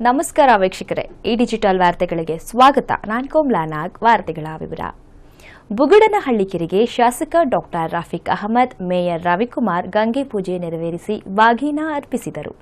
ನಮಸ್ಕಾರ ವೀಕ್ಷಕರೇ ಈ ಡಿಜಿಟಲ್ ವಾರ್ತೆಗಳಿಗೆ ಸ್ವಾಗತ ನಾನ್ ಕೋಮ್ಲಾ ನಾಗ್ ವಾರ್ತೆಗಳ ವಿವರ ಬುಗುಡನಹಳ್ಳಿ ಕೆರೆಗೆ ಶಾಸಕ ಡಾಕ್ಟರ್ ರಫೀಕ್ ಅಹಮದ್ ಮೇಯರ್ ರವಿಕುಮಾರ್ ಗಂಗೆ ಪೂಜೆ ನೆರವೇರಿಸಿ ಬಾಗಿನ ಅರ್ಪಿಸಿದರು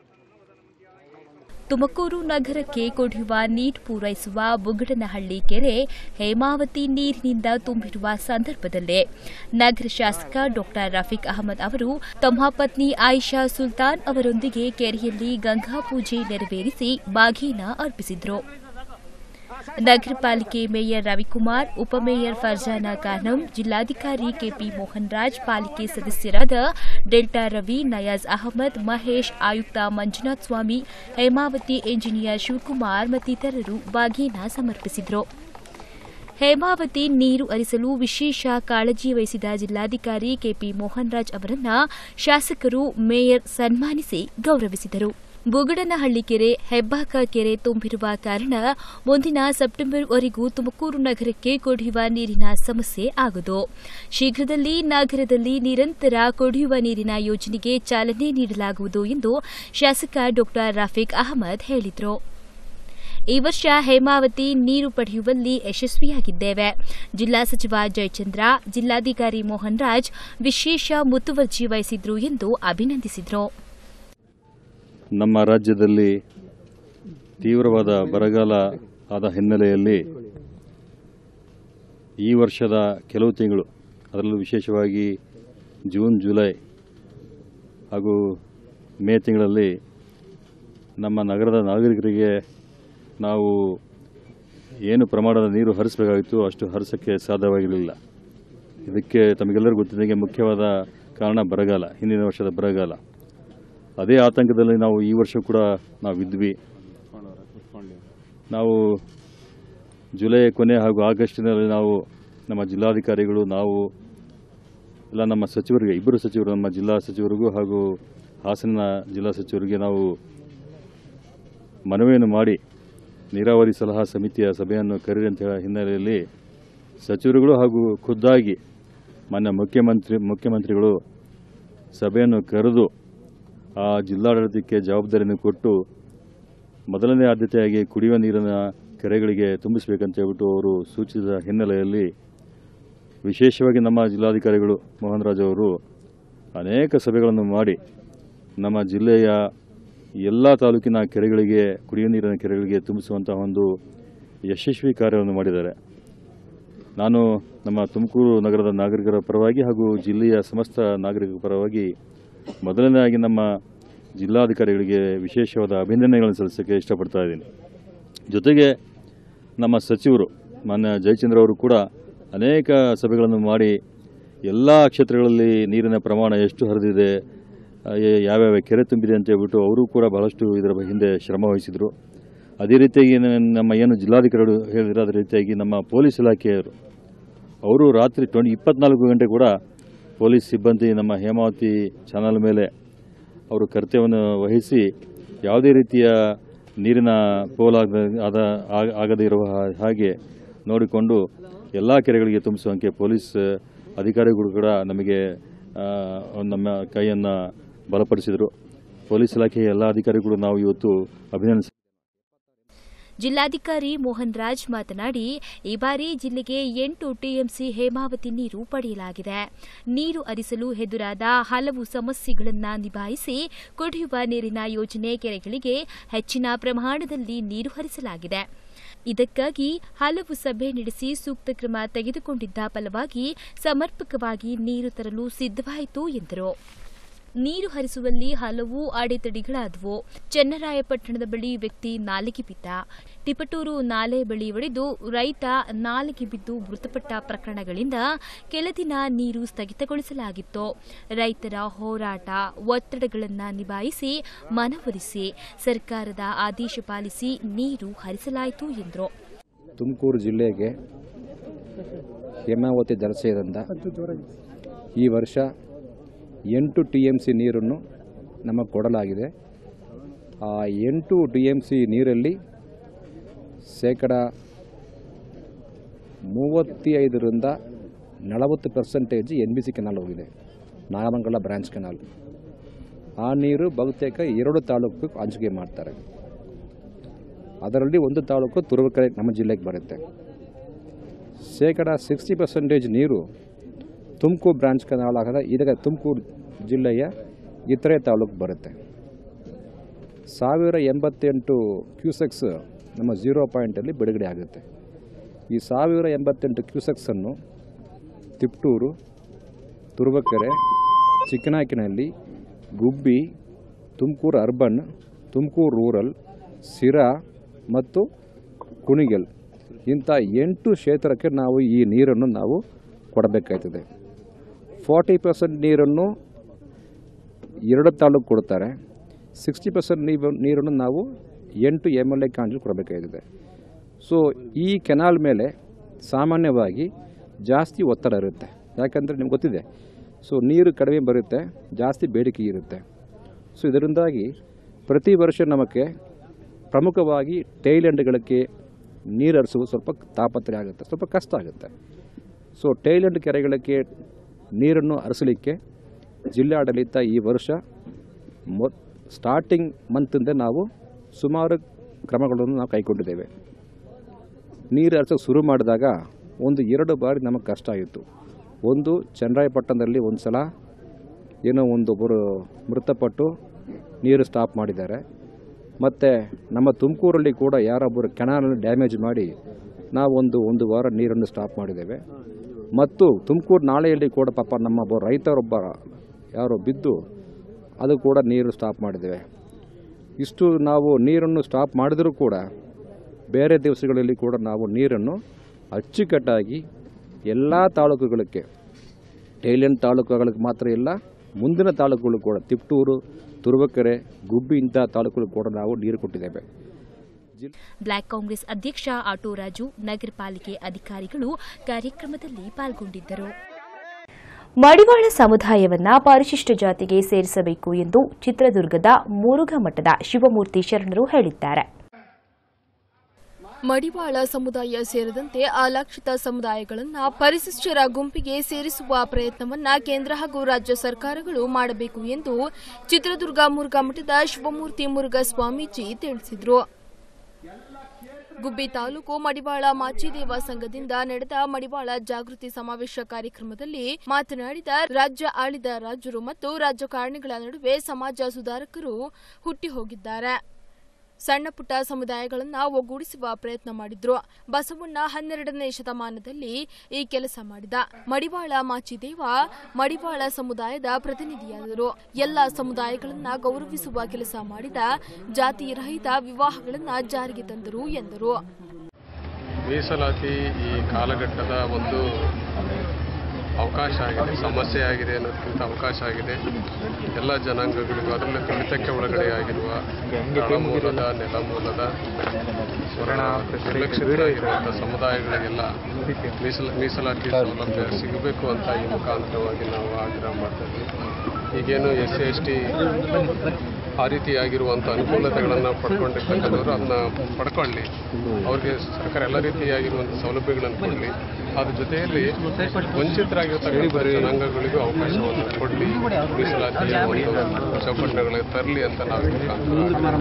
ತುಮಕೂರು ನಗರಕ್ಕೆ ಕುಡಿಯುವ ನೀರು ಪೂರೈಸುವ ಬುಗಡನಹಳ್ಳಿ ಕೆರೆ ಹೇಮಾವತಿ ನೀರಿನಿಂದ ತುಂಬಿರುವ ಸಂದರ್ಭದಲ್ಲೇ ನಗರ ಶಾಸಕ ಡಾಕ್ಟರ್ ರಫೀಕ್ ಅಹಮದ್ ಅವರು ತಮ್ಮ ಪತ್ನಿ ಆಯಿಷಾ ಸುಲ್ತಾನ್ ಅವರೊಂದಿಗೆ ಕೆರೆಯಲ್ಲಿ ಗಂಗಾ ಪೂಜೆ ನೆರವೇರಿಸಿ ಬಾಗಿನ ಅರ್ಪಿಸಿದರು ನಗರ ಪಾಲಿಕೆ ಮೇಯರ್ ರವಿಕುಮಾರ್ ಉಪಮೇಯರ್ ಫರ್ಜಾನಾ ಖಾನಂ ಜಿಲ್ಲಾಧಿಕಾರಿ ಕೆಪಿ ಮೋಹನ್ ರಾಜ್ ಪಾಲಿಕೆ ಸದಸ್ಯರಾದ ಡೆಲ್ಟಾ ರವಿ ನಯಾಜ್ ಅಹಮದ್ ಮಹೇಶ್ ಆಯುಕ್ತ ಮಂಜುನಾಥ್ ಸ್ವಾಮಿ ಹೇಮಾವತಿ ಎಂಜಿನಿಯರ್ ಶಿವಕುಮಾರ್ ಮತ್ತಿತರರು ಬಾಗಿನ ಸಮರ್ಪಿಸಿದರು ಹೇಮಾವತಿ ನೀರು ಹರಿಸಲು ವಿಶೇಷ ಕಾಳಜಿ ವಹಿಸಿದ ಜಿಲ್ಲಾಧಿಕಾರಿ ಕೆಪಿ ಮೋಹನ್ ರಾಜ್ ಅವರನ್ನ ಶಾಸಕರು ಮೇಯರ್ ಸನ್ಮಾನಿಸಿ ಗೌರವಿಸಿದರು ಬುಗಡನಹಳ್ಳಿ ಕೆರೆ ಹೆಬ್ಬಾಕ ಕೆರೆ ತುಂಬಿರುವ ಕಾರಣ ಮುಂದಿನ ಸೆಪ್ಟೆಂಬರ್ವರೆಗೂ ತುಮಕೂರು ನಗರಕ್ಕೆ ಕುಡಿಯುವ ನೀರಿನ ಸಮಸ್ಯೆ ಆಗದು ಶೀಘ್ರದಲ್ಲಿ ನಗರದಲ್ಲಿ ನಿರಂತರ ಕುಡಿಯುವ ನೀರಿನ ಯೋಜನೆಗೆ ಚಾಲನೆ ನೀಡಲಾಗುವುದು ಎಂದು ಶಾಸಕ ಡಾ ರಫೀಕ್ ಅಹಮದ್ ಹೇಳಿದರು ಈ ವರ್ಷ ಹೇಮಾವತಿ ನೀರು ಪಡೆಯುವಲ್ಲಿ ಯಶಸ್ವಿಯಾಗಿದ್ದೇವೆ ಜಿಲ್ಲಾ ಸಚಿವ ಜಯಚಂದ್ರ ಜಿಲ್ಲಾಧಿಕಾರಿ ಮೋಹನ್ ರಾಜ್ ವಿಶೇಷ ಮುತುವರ್ಜಿ ವಹಿಸಿದ್ರು ಎಂದು ಅಭಿನಂದಿಸಿದರು ನಮ್ಮ ರಾಜ್ಯದಲ್ಲಿ ತೀವ್ರವಾದ ಬರಗಾಲ ಆದ ಹಿನ್ನೆಲೆಯಲ್ಲಿ ಈ ವರ್ಷದ ಕೆಲವು ತಿಂಗಳು ಅದರಲ್ಲೂ ವಿಶೇಷವಾಗಿ ಜೂನ್ ಜುಲೈ ಹಾಗೂ ಮೇ ತಿಂಗಳಲ್ಲಿ ನಮ್ಮ ನಗರದ ನಾಗರಿಕರಿಗೆ ನಾವು ಏನು ಪ್ರಮಾಣದ ನೀರು ಹರಿಸಬೇಕಾಗಿತ್ತು ಅಷ್ಟು ಹರಿಸೋಕ್ಕೆ ಸಾಧ್ಯವಾಗಿರಲಿಲ್ಲ ಇದಕ್ಕೆ ತಮಗೆಲ್ಲರಿಗೂ ಗೊತ್ತಿದ್ದಂಗೆ ಮುಖ್ಯವಾದ ಕಾರಣ ಬರಗಾಲ ಹಿಂದಿನ ವರ್ಷದ ಬರಗಾಲ ಅದೇ ಆತಂಕದಲ್ಲಿ ನಾವು ಈ ವರ್ಷ ಕೂಡ ನಾವು ಇದ್ವಿ ನಾವು ಜುಲೈ ಕೊನೆ ಹಾಗೂ ಆಗಸ್ಟಿನಲ್ಲಿ ನಾವು ನಮ್ಮ ಜಿಲ್ಲಾಧಿಕಾರಿಗಳು ನಾವು ಎಲ್ಲ ನಮ್ಮ ಸಚಿವರಿಗೆ ಇಬ್ಬರು ಸಚಿವರು ನಮ್ಮ ಜಿಲ್ಲಾ ಸಚಿವರಿಗೂ ಹಾಗೂ ಹಾಸನ ಜಿಲ್ಲಾ ಸಚಿವರಿಗೆ ನಾವು ಮನವಿಯನ್ನು ಮಾಡಿ ನೀರಾವರಿ ಸಲಹಾ ಸಮಿತಿಯ ಸಭೆಯನ್ನು ಕರೆದಂತ ಹಿನ್ನೆಲೆಯಲ್ಲಿ ಸಚಿವರುಗಳು ಹಾಗೂ ಖುದ್ದಾಗಿ ಮಾನ್ಯ ಮುಖ್ಯಮಂತ್ರಿ ಮುಖ್ಯಮಂತ್ರಿಗಳು ಸಭೆಯನ್ನು ಕರೆದು ಆ ಜಿಲ್ಲಾಡಳಿತಕ್ಕೆ ಜವಾಬ್ದಾರಿಯನ್ನು ಕೊಟ್ಟು ಮೊದಲನೇ ಆದ್ಯತೆಯಾಗಿ ಕುಡಿಯುವ ನೀರಿನ ಕೆರೆಗಳಿಗೆ ತುಂಬಿಸಬೇಕಂತ ಹೇಳ್ಬಿಟ್ಟು ಅವರು ಸೂಚಿಸಿದ ಹಿನ್ನೆಲೆಯಲ್ಲಿ ವಿಶೇಷವಾಗಿ ನಮ್ಮ ಜಿಲ್ಲಾಧಿಕಾರಿಗಳು ಮೋಹನ್ ರಾಜ್ ಅವರು ಅನೇಕ ಸಭೆಗಳನ್ನು ಮಾಡಿ ನಮ್ಮ ಜಿಲ್ಲೆಯ ಎಲ್ಲ ತಾಲೂಕಿನ ಕೆರೆಗಳಿಗೆ ಕುಡಿಯುವ ನೀರಿನ ಕೆರೆಗಳಿಗೆ ತುಂಬಿಸುವಂತಹ ಒಂದು ಯಶಸ್ವಿ ಕಾರ್ಯವನ್ನು ಮಾಡಿದ್ದಾರೆ ನಾನು ನಮ್ಮ ತುಮಕೂರು ನಗರದ ನಾಗರಿಕರ ಪರವಾಗಿ ಹಾಗೂ ಜಿಲ್ಲೆಯ ಸಮಸ್ತ ನಾಗರಿಕರ ಪರವಾಗಿ ಮೊದಲನೇದಾಗಿ ನಮ್ಮ ಜಿಲ್ಲಾಧಿಕಾರಿಗಳಿಗೆ ವಿಶೇಷವಾದ ಅಭಿನಂದನೆಗಳನ್ನು ಸಲ್ಲಿಸೋಕ್ಕೆ ಇಷ್ಟಪಡ್ತಾ ಇದ್ದೀನಿ ಜೊತೆಗೆ ನಮ್ಮ ಸಚಿವರು ಮಾನ್ಯ ಜಯಚಂದ್ರ ಅವರು ಕೂಡ ಅನೇಕ ಸಭೆಗಳನ್ನು ಮಾಡಿ ಎಲ್ಲ ಕ್ಷೇತ್ರಗಳಲ್ಲಿ ನೀರಿನ ಪ್ರಮಾಣ ಎಷ್ಟು ಹರಿದಿದೆ ಆ, ಯಾ- ಯಾವ್ಯಾವ ಕೆರೆ ತುಂಬಿದೆ ಅಂತ ಹೇಳ್ಬಿಟ್ಟು ಅವರು ಕೂಡ ಬಹಳಷ್ಟು ಇದರ ಹಿಂದೆ ಶ್ರಮ ವಹಿಸಿದರು ಅದೇ ರೀತಿಯಾಗಿ ನ- ನಮ್ಮ ಏನು ಜಿಲ್ಲಾಧಿಕಾರಿಗಳು ಹೇಳಿದ್ರು ಅದೇ ರೀತಿಯಾಗಿ ನಮ್ಮ ಪೊಲೀಸ್ ಇಲಾಖೆಯವರು ಅವರು ರಾತ್ರಿ ಟ್ವೆಂಟಿ ಇಪ್ಪತ್ನಾಲ್ಕು ಗಂಟೆ ಕೂಡ ಪೊಲೀಸ್ ಸಿಬ್ಬಂದಿ ನಮ್ಮ ಹೇಮಾವತಿ ಚಾನಲ್ ಮೇಲೆ ಅವರು ಕರ್ತವ್ಯವನ್ನು ವಹಿಸಿ ಯಾವುದೇ ರೀತಿಯ ನೀರಿನ ಪೋಲಾಗದ ಆದ ಆಗ- ಆಗದೇ ಇರುವ ಹಾ- ಹಾಗೆ ನೋಡಿಕೊಂಡು ಎಲ್ಲ ಕೆರೆಗಳಿಗೆ ತುಂಬಿಸುವಂತೆ ಪೊಲೀಸ್ ಅಧಿಕಾರಿಗಳು ಕೂಡ ನಮಗೆ ಆ, ನಮ್ಮ ಕೈಯನ್ನು ಬಲಪಡಿಸಿದರು ಪೊಲೀಸ್ ಇಲಾಖೆಯ ಎಲ್ಲ ಅಧಿಕಾರಿಗಳು ನಾವು ಇವತ್ತು ಅಭಿನಂದಿಸ ಜಿಲ್ಲಾಧಿಕಾರಿ ಮೋಹನ್ ರಾಜ್ ಮಾತನಾಡಿ ಈ ಬಾರಿ ಜಿಲ್ಲೆಗೆ ಎಂಟು ಟಿಎಂಸಿ ಹೇಮಾವತಿ ನೀರು ಪಡೆಯಲಾಗಿದೆ ನೀರು ಹರಿಸಲು ಎದುರಾದ ಹಲವು ಸಮಸ್ಯೆಗಳನ್ನು ನಿಭಾಯಿಸಿ ಕುಡಿಯುವ ನೀರಿನ ಯೋಜನೆ ಕೆರೆಗಳಿಗೆ ಹೆಚ್ಚಿನ ಪ್ರಮಾಣದಲ್ಲಿ ನೀರು ಹರಿಸಲಾಗಿದೆ ಇದಕ್ಕಾಗಿ ಹಲವು ಸಭೆ ನಡೆಸಿ ಸೂಕ್ತ ಕ್ರಮ ತೆಗೆದುಕೊಂಡಿದ್ದ ಫಲವಾಗಿ ಸಮರ್ಪಕವಾಗಿ ನೀರು ತರಲು ಸಿದ್ದವಾಯಿತು ಎಂದರು ನೀರು ಹರಿಸುವಲ್ಲಿ ಹಲವು ಅಡೆತಡೆಗಳಾದವು ಚನ್ನರಾಯಪಟ್ಟಣದ ಬಳಿ ವ್ಯಕ್ತಿ ನಾಲೆಗೆ ಬಿದ್ದ ತಿಪಟೂರು ನಾಲೆ ಬಳಿ ಒಡೆದು ರೈತ ನಾಲೆಗೆ ಬಿದ್ದು ಮೃತಪಟ್ಟ ಪ್ರಕರಣಗಳಿಂದ ಕೆಲ ದಿನ ನೀರು ಸ್ಥಗಿತಗೊಳಿಸಲಾಗಿತ್ತು ರೈತರ ಹೋರಾಟ ಒತ್ತಡಗಳನ್ನು ನಿಭಾಯಿಸಿ ಮನವೊಲಿಸಿ ಸರ್ಕಾರದ ಆದೇಶ ಪಾಲಿಸಿ ನೀರು ಹರಿಸಲಾಯಿತು ಎಂದರು ತುಮಕೂರು ಜಿಲ್ಲೆಗೆ ಹೇಮಾವತಿ ಜಲಾಶಯದಿಂದ ಈ ವರ್ಷ ಎಂಟು ಟಿ ಎಮ್ ಸಿ ನೀರನ್ನು ನಮಗೆ ಕೊಡಲಾಗಿದೆ ಆ ಎಂಟು ಟಿ ಎಮ್ ಸಿ ನೀರಲ್ಲಿ ಶೇಕಡ ಮೂವತ್ತೈದರಿಂದ ನಲವತ್ತು percentage N B C canal ಹೋಗಿದೆ ನಾಗಮಂಗಲ ಬ್ರಾಂಚ್ ಕೆನಾಲ್ ಆ ನೀರು ಬಹುತೇಕ ಎರಡು ತಾಲೂಕು ಹಂಚಿಕೆ ಮಾಡ್ತಾರೆ ಅದರಲ್ಲಿ ಒಂದು ತಾಲೂಕು ತುರುವೇಕೆರೆ ನಮ್ಮ ಜಿಲ್ಲೆಗೆ ಬರುತ್ತೆ ಶೇಕಡ ಸಿಕ್ಸ್ಟಿ ಪರ್ಸೆಂಟೇಜ್ ನೀರು ತುಮಕೂರು ಬ್ರಾಂಚ್ ಕೆನಾಲ್ ಆಗದ ಇದಕ್ಕೆ ತುಮಕೂರು ಜಿಲ್ಲೆಯ ಇತರೆ ತಾಲೂಕು ಬರುತ್ತೆ ಸಾವಿರ ಎಂಬತ್ತೆಂಟು ಕ್ಯೂಸೆಕ್ಸ್ ನಮ್ಮ ಝೀರೋ ಪಾಯಿಂಟಲ್ಲಿ ಬಿಡುಗಡೆ ಆಗುತ್ತೆ ಈ ಸಾವಿರ ಎಂಬತ್ತೆಂಟು ಕ್ಯೂಸೆಕ್ಸನ್ನು ತಿಪ್ಟೂರು ತುರುವೇಕೆರೆ ಚಿಕ್ಕನಾಕಿನಹಳ್ಳಿ ಗುಬ್ಬಿ ತುಮಕೂರು ಅರ್ಬನ್ ತುಮಕೂರು ರೂರಲ್ ಸಿರಾ ಮತ್ತು ಕುಣಿಗಲ್ ಇಂಥ ಎಂಟು ಕ್ಷೇತ್ರಕ್ಕೆ ನಾವು ಈ ನೀರನ್ನು ನಾವು ಕೊಡಬೇಕಾಯ್ತದೆ ಫಾರ್ಟಿ ಪರ್ಸೆಂಟ್ ನೀರನ್ನು ಎರಡು ತಾಲೂಕು ಕೊಡ್ತಾರೆ ಸಿಕ್ಸ್ಟಿ ಪರ್ಸೆಂಟ್ ನೀರು ನೀರನ್ನು ನಾವು ಎಂಟು ಎಮ್ ಎಲ್ ಎ ಕಾಂಜು ಕೊಡಬೇಕಾಗಿದೆ ಸೊ ಈ ಕೆನಾಲ್ ಮೇಲೆ ಸಾಮಾನ್ಯವಾಗಿ ಜಾಸ್ತಿ ಒತ್ತಡ ಇರುತ್ತೆ ಯಾಕಂದರೆ ನಿಮ್ಗೆ ಗೊತ್ತಿದೆ ಸೊ ನೀರು ಕಡಿಮೆ ಬರುತ್ತೆ ಜಾಸ್ತಿ ಬೇಡಿಕೆ ಇರುತ್ತೆ ಸೊ ಇದರಿಂದಾಗಿ ಪ್ರತಿ ವರ್ಷ ನಮಗೆ ಪ್ರಮುಖವಾಗಿ ಟೈಲೆಂಡ್ಗಳಿಗೆ ನೀರು ಹರಿಸುವುದು ಸ್ವಲ್ಪ ತಾಪತ್ರೆ ಆಗುತ್ತೆ ಸ್ವಲ್ಪ ಕಷ್ಟ ಆಗುತ್ತೆ ಸೊ ಟೈಲೆಂಡ್ ಕೆರೆಗಳಿಗೆ ನೀರನ್ನು ಹರಿಸಲಿಕ್ಕೆ ಜಿಲ್ಲಾಡಳಿತ ಈ ವರ್ಷ ಮೊ ಸ್ಟಾರ್ಟಿಂಗ್ ಮಂತಿಂದ ನಾವು ಸುಮಾರು ಕ್ರಮಗಳನ್ನು ನಾವು ಕೈಗೊಂಡಿದ್ದೇವೆ ನೀರು ಹರಿಸೋಕೆ ಶುರು ಮಾಡಿದಾಗ ಒಂದು ಎರಡು ಬಾರಿ ನಮಗೆ ಕಷ್ಟ ಆಗಿತ್ತು ಒಂದು ಚನ್ನರಾಯಪಟ್ಟಣದಲ್ಲಿ ಒಂದು ಸಲ ಏನೋ ಒಂದೊಬ್ಬರು ಮೃತಪಟ್ಟು ನೀರು ಸ್ಟಾಪ್ ಮಾಡಿದ್ದಾರೆ ಮತ್ತು ನಮ್ಮ ತುಮಕೂರಲ್ಲಿ ಕೂಡ ಯಾರೊಬ್ಬರು ಕೆನಾಲನ್ನು ಡ್ಯಾಮೇಜ್ ಮಾಡಿ ನಾವು ಒಂದು ಒಂದು ವಾರ ನೀರನ್ನು ಸ್ಟಾಪ್ ಮಾಡಿದ್ದೇವೆ ಮತ್ತು ತುಮಕೂರು ನಾಳೆಯಲ್ಲಿ ಕೂಡ ಪಾಪ ನಮ್ಮ ಒಬ್ಬ ರೈತರೊಬ್ಬ ಯಾರೋ ಬಿದ್ದು ಅದು ಕೂಡ ನೀರು ಸ್ಟಾಪ್ ಮಾಡಿದ್ದೇವೆ ಇಷ್ಟು ನಾವು ನೀರನ್ನು ಸ್ಟಾಪ್ ಮಾಡಿದರೂ ಕೂಡ ಬೇರೆ ದಿವಸಗಳಲ್ಲಿ ಕೂಡ ನಾವು ನೀರನ್ನು ಅಚ್ಚುಕಟ್ಟಾಗಿ ಎಲ್ಲ ತಾಲೂಕುಗಳಿಗೆ ಟೈಲೆಂಡ್ ತಾಲೂಕುಗಳಿಗೆ ಮಾತ್ರ ಇಲ್ಲ ಮುಂದಿನ ತಾಲೂಕುಗಳು ಕೂಡ ತಿಪ್ಟೂರು ತುರುವೇಕೆರೆ ಗುಬ್ಬಿ ಇಂಥ ತಾಲೂಕುಗಳು ಕೂಡ ನಾವು ನೀರು ಕೊಟ್ಟಿದ್ದೇವೆ ಬ್ಲಾಕ್ ಕಾಂಗ್ರೆಸ್ ಅಧ್ಯಕ್ಷ ಆಟೋ ರಾಜು ನಗರ ಪಾಲಿಕೆ ಅಧಿಕಾರಿಗಳು ಕಾರ್ಯಕ್ರಮದಲ್ಲಿ ಪಾಲ್ಗೊಂಡಿದ್ದರು ಮಡಿವಾಳ ಸಮುದಾಯವನ್ನ ಪರಿಶಿಷ್ಟ ಜಾತಿಗೆ ಸೇರಿಸಬೇಕು ಎಂದು ಚಿತ್ರದುರ್ಗದ ಮುರುಘಾ ಮಠದ ಶಿವಮೂರ್ತಿ ಶರಣರು ಹೇಳಿದ್ದಾರೆ ಮಡಿವಾಳ ಸಮುದಾಯ ಸೇರಿದಂತೆ ಅಲಕ್ಷಿತ ಸಮುದಾಯಗಳನ್ನ ಪರಿಶಿಷ್ಟರ ಗುಂಪಿಗೆ ಸೇರಿಸುವ ಪ್ರಯತ್ನವನ್ನ ಕೇಂದ್ರ ಹಾಗೂ ರಾಜ್ಯ ಸರ್ಕಾರಗಳು ಮಾಡಬೇಕು ಎಂದು ಚಿತ್ರದುರ್ಗ ಮುರುಘಾ ಮಠದ ಶಿವಮೂರ್ತಿ ಮುರುಘಾ ಸ್ವಾಮೀಜಿ ತಿಳಿಸಿದರು ಗುಬ್ಬಿ ತಾಲೂಕು ಮಡಿವಾಳ ಮಾಚಿದೇವ ಸಂಘದಿಂದ ನಡೆದ ಮಡಿವಾಳ ಜಾಗೃತಿ ಸಮಾವೇಶ ಕಾರ್ಯಕ್ರಮದಲ್ಲಿ ಮಾತನಾಡಿದ ರಾಜ್ಯ ಆಳಿದ ರಾಜರು ಮತ್ತು ರಾಜಕಾರಣಿಗಳ ನಡುವೆ ಸಮಾಜ ಸುಧಾರಕರು ಹುಟ್ಟಿ ಹೋಗಿದ್ದಾರೆ ಸಣ್ಣ ಪುಟ್ಟ ಸಮುದಾಯಗಳನ್ನ ಒಗ್ಗೂಡಿಸುವ ಪ್ರಯತ್ನ ಮಾಡಿದ್ರು ಬಸವಣ್ಣ ಹನ್ನೆರಡನೇ ಶತಮಾನದಲ್ಲಿ ಈ ಕೆಲಸ ಮಾಡಿದ ಮಡಿವಾಳ ಮಾಚಿದೇವ ಮಡಿವಾಳ ಸಮುದಾಯದ ಪ್ರತಿನಿಧಿಯಾದರು ಎಲ್ಲ ಸಮುದಾಯಗಳನ್ನ ಗೌರವಿಸುವ ಕೆಲಸ ಮಾಡಿದ ಜಾತಿ ರಹಿತ ವಿವಾಹಗಳನ್ನ ಜಾರಿಗೆ ತಂದರು ಎಂದರು ಮೀಸಲಾತಿ ಈ ಕಾಲಘಟ್ಟದ ಒಂದು ಅವಕಾಶ ಆಗಿದೆ ಸಮಸ್ಯೆ ಆಗಿದೆ ಅನ್ನೋದಕ್ಕಿಂತ ಅವಕಾಶ ಆಗಿದೆ ಎಲ್ಲ ಜನಾಂಗಗಳಿಗೂ ಅದರಲ್ಲೂ ತುಳಿತಕ್ಕೆ ಒಳಗಡೆಯಾಗಿರುವ ತಳಮೂಲದ ನೆಲಮೂಲದ ವರ್ಣ ನಿರ್ಲಕ್ಷಿತ ಇರುವಂಥ ಸಮುದಾಯಗಳಿಗೆಲ್ಲ ಮೀಸಲ ಮೀಸಲಾತಿ ಸೌಲಭ್ಯ ಸಿಗಬೇಕು ಅಂತ ಈ ಮುಖಾಂತರವಾಗಿ ನಾವು ಆಗ್ರಹ ಮಾಡ್ತಾ ಇದ್ವಿ ಈಗೇನು ಎಸ್ ಸಿ ಎಸ್ ಟಿ ಆ ರೀತಿಯಾಗಿರುವಂಥ ಅನುಕೂಲತೆಗಳನ್ನು ಪಡ್ಕೊಂಡಿರ್ತಕ್ಕಂಥವ್ರು ಅದನ್ನ ಪಡ್ಕೊಳ್ಳಿ ಅವ್ರಿಗೆ ಸರ್ಕಾರ ಎಲ್ಲ ರೀತಿಯಾಗಿರುವಂಥ ಸೌಲಭ್ಯಗಳನ್ನು ಕೊಡಲಿ ಅದ್ರ ಜೊತೆಯಲ್ಲಿ ವಂಚಿತರಾಗಿರ್ತಕ್ಕಂಥ ಜನಾಂಗಗಳಿಗೂ ಅವಕಾಶವನ್ನು ಕೊಡಲಿ ಮೀಸಲಾತಿಯ ಒಂದು ಚೌಕಟ್ಟುಗಳಿಗೆ ತರಲಿ ಅಂತ ನಾವು ಈ ಮುಖಾಂತರ